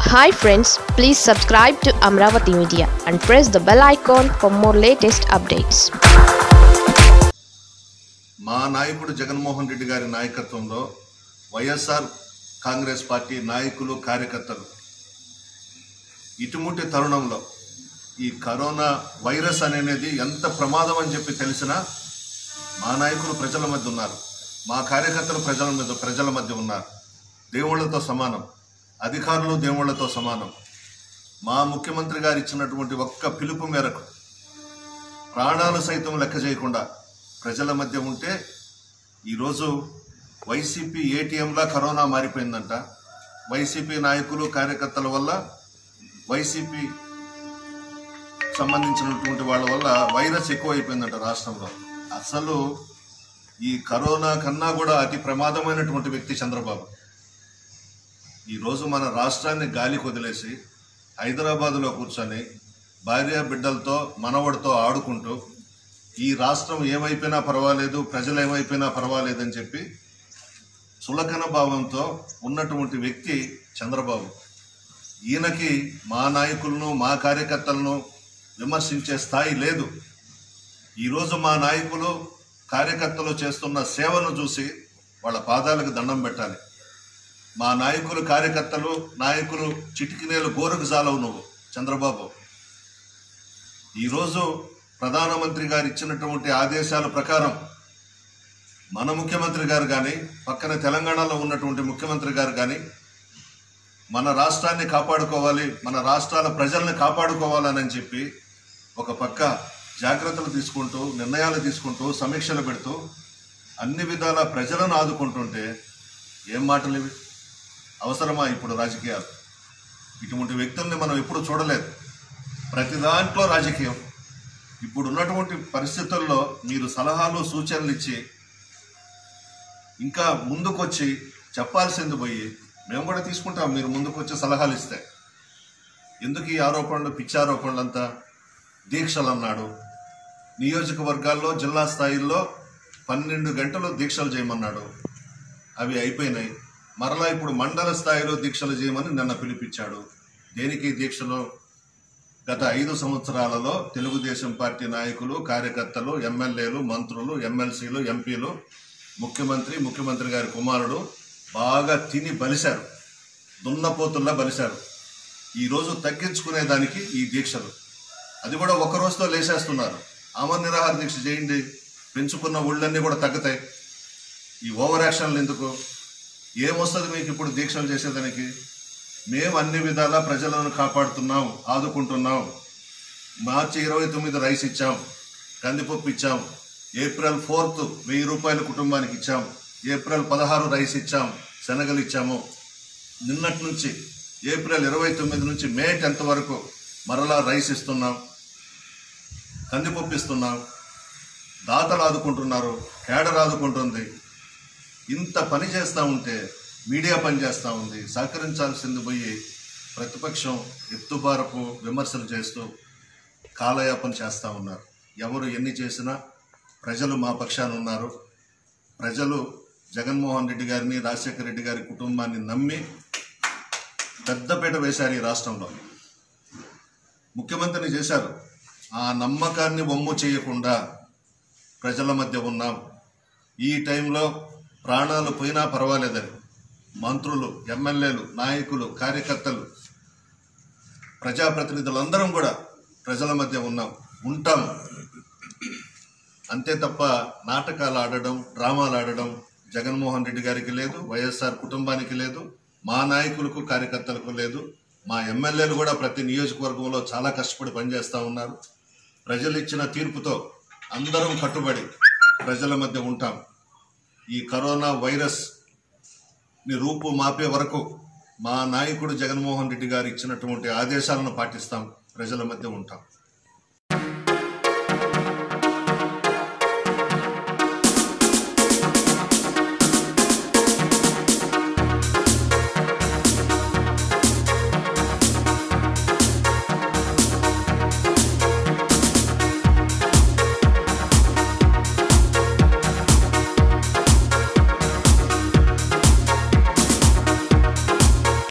hi friends please subscribe to Amaravati media and press the bell icon for more latest updates మా నాయకుడు జగన్మోహన్ రెడ్డి గారి నాయకత్వంలో YSR Congress party నాయకులు కార్యకర్తలు ఇటుముట్టి తరుణంలో ఈ కరోనా వైరస్ అనేది ఎంత ప్రమాదం అని చెప్పి తెలిసినా మా నాయకులు ప్రజల మధ్య ఉన్నారు మా కార్యకర్తలు ప్రజల మధ్య ప్రజల మధ్య ఉన్నారు దేవుళ్లతో సమానం అధికారులు దేవుళ్లతో సమానం మా ముఖ్యమంత్రి గారు ఇచ్చినటువంటి ఒక్క పిలుపు మేరకు ప్రాణాలు సైతం లెక్క చేయకుండా ప్రజల మధ్య ఉంటే ఈరోజు వైసీపీ ఏటీఎంలా కరోనా మారిపోయిందంట వైసీపీ నాయకులు కార్యకర్తల వల్ల వైసీపీ సంబంధించినటువంటి వాళ్ళ వల్ల వైరస్ ఎక్కువైపోయిందంట రాష్ట్రంలో అసలు ఈ కరోనా కన్నా కూడా అతి ప్రమాదమైనటువంటి వ్యక్తి చంద్రబాబు ఈరోజు మన రాష్ట్రాన్ని గాలికి వదిలేసి హైదరాబాదులో కూర్చొని భార్య బిడ్డలతో మనవడితో ఆడుకుంటూ ఈ రాష్ట్రం ఏమైపోయినా పర్వాలేదు ప్రజలు ఏమైపోయినా పర్వాలేదని చెప్పి చులకన భావంతో ఉన్నటువంటి వ్యక్తి చంద్రబాబు ఈయనకి మా నాయకులను మా కార్యకర్తలను విమర్శించే స్థాయి లేదు ఈరోజు మా నాయకులు కార్యకర్తలు చేస్తున్న సేవను చూసి వాళ్ళ పాదాలకు దండం పెట్టాలి మా నాయకులు కార్యకర్తలు నాయకులు చిటికినేలు గోరుకు జాలవు నువ్వు చంద్రబాబు ఈరోజు ప్రధానమంత్రి గారు ఇచ్చినటువంటి ఆదేశాల ప్రకారం మన ముఖ్యమంత్రి గారు కానీ పక్కన తెలంగాణలో ఉన్నటువంటి ముఖ్యమంత్రి గారు కానీ మన రాష్ట్రాన్ని కాపాడుకోవాలి మన రాష్ట్రాల ప్రజల్ని కాపాడుకోవాలని చెప్పి ఒక పక్క జాగ్రత్తలు తీసుకుంటూ నిర్ణయాలు తీసుకుంటూ సమీక్షలు పెడుతూ అన్ని విధాల ప్రజలను ఆదుకుంటుంటే ఏం మాటలు ఇవి అవసరమా ఇప్పుడు రాజకీయాలు ఇటువంటి వ్యక్తుల్ని మనం ఎప్పుడు చూడలేదు ప్రతి దాంట్లో రాజకీయం ఇప్పుడు ఉన్నటువంటి పరిస్థితుల్లో మీరు సలహాలు సూచనలు ఇచ్చి ఇంకా ముందుకొచ్చి చెప్పాల్సింది పోయి మేము కూడా తీసుకుంటాం మీరు ముందుకు వచ్చి సలహాలు ఇస్తే ఎందుకు ఈ ఆరోపణలు పిచ్చి ఆరోపణలు అంతా దీక్షలు అన్నాడు నియోజకవర్గాల్లో జిల్లా స్థాయిల్లో పన్నెండు గంటలు దీక్షలు చేయమన్నాడు అవి అయిపోయినాయి మరలా ఇప్పుడు మండల స్థాయిలో దీక్షలు చేయమని నిన్న పిలిపించాడు దేనికి దీక్షలో గత ఐదు సంవత్సరాలలో తెలుగుదేశం పార్టీ నాయకులు కార్యకర్తలు ఎమ్మెల్యేలు మంత్రులు ఎమ్మెల్సీలు ఎంపీలు ముఖ్యమంత్రి ముఖ్యమంత్రి గారి కుమారుడు బాగా తిని బలిశారు దున్నపోతుల్లా బలిశారు ఈరోజు తగ్గించుకునేదానికి ఈ దీక్షలు అది కూడా ఒక రోజుతో లేచేస్తున్నారు ఆమర నిరాహార దీక్ష చేయండి పెంచుకున్న ఒళ్ళన్నీ కూడా తగ్గుతాయి ఈ ఓవర్ యాక్షన్లు ఎందుకు ఏమొస్తుంది మీకు ఇప్పుడు దీక్షలు చేసేదానికి మేము అన్ని విధాలా ప్రజలను కాపాడుతున్నాం ఆదుకుంటున్నాం మార్చి ఇరవై తొమ్మిది రైస్ ఇచ్చాం కందిపప్పు ఇచ్చాం ఏప్రిల్ ఫోర్త్ వెయ్యి రూపాయల కుటుంబానికి ఇచ్చాం ఏప్రిల్ పదహారు రైస్ ఇచ్చాం శనగలు ఇచ్చాము నిన్నటి నుంచి ఏప్రిల్ ఇరవై తొమ్మిది నుంచి మే టెన్త్ వరకు మరలా రైస్ ఇస్తున్నాం కందిపప్పు ఇస్తున్నాం దాతలు ఆదుకుంటున్నారు కేడర్ ఆదుకుంటుంది ఇంత పని చేస్తూ ఉంటే మీడియా పని చేస్తూ ఉంది సహకరించాల్సింది పోయి ప్రతిపక్షం ఎత్తుబారపు విమర్శలు చేస్తూ కాలయాపన చేస్తూ ఉన్నారు ఎవరు ఎన్ని చేసినా ప్రజలు మా పక్షాన ఉన్నారు ప్రజలు జగన్మోహన్ రెడ్డి గారిని రాజశేఖర రెడ్డి గారి కుటుంబాన్ని నమ్మి పెద్దపీట వేశారు ఈ రాష్ట్రంలో ముఖ్యమంత్రిని చేశారు ఆ నమ్మకాన్ని వమ్ము చేయకుండా ప్రజల మధ్య ఉన్నాం ఈ టైంలో ప్రాణాలు పోయినా పర్వాలేదని మంత్రులు ఎమ్మెల్యేలు నాయకులు కార్యకర్తలు ప్రజాప్రతినిధులందరం కూడా ప్రజల మధ్య ఉన్నాం ఉంటాం అంతే తప్ప నాటకాలు ఆడడం డ్రామాలు ఆడడం జగన్మోహన్ రెడ్డి గారికి లేదు వైఎస్ఆర్ కుటుంబానికి లేదు మా నాయకులకు కార్యకర్తలకు లేదు మా ఎమ్మెల్యేలు కూడా ప్రతి నియోజకవర్గంలో చాలా కష్టపడి పనిచేస్తూ ఉన్నారు ప్రజలు ఇచ్చిన తీర్పుతో అందరం కట్టుబడి ప్రజల మధ్య ఉంటాం ఈ కరోనా వైరస్ ని రూపు మాపే వరకు మా నాయకుడు జగన్మోహన్ రెడ్డి గారు ఇచ్చినటువంటి ఆదేశాలను పాటిస్తాం ప్రజల మధ్య ఉంటాం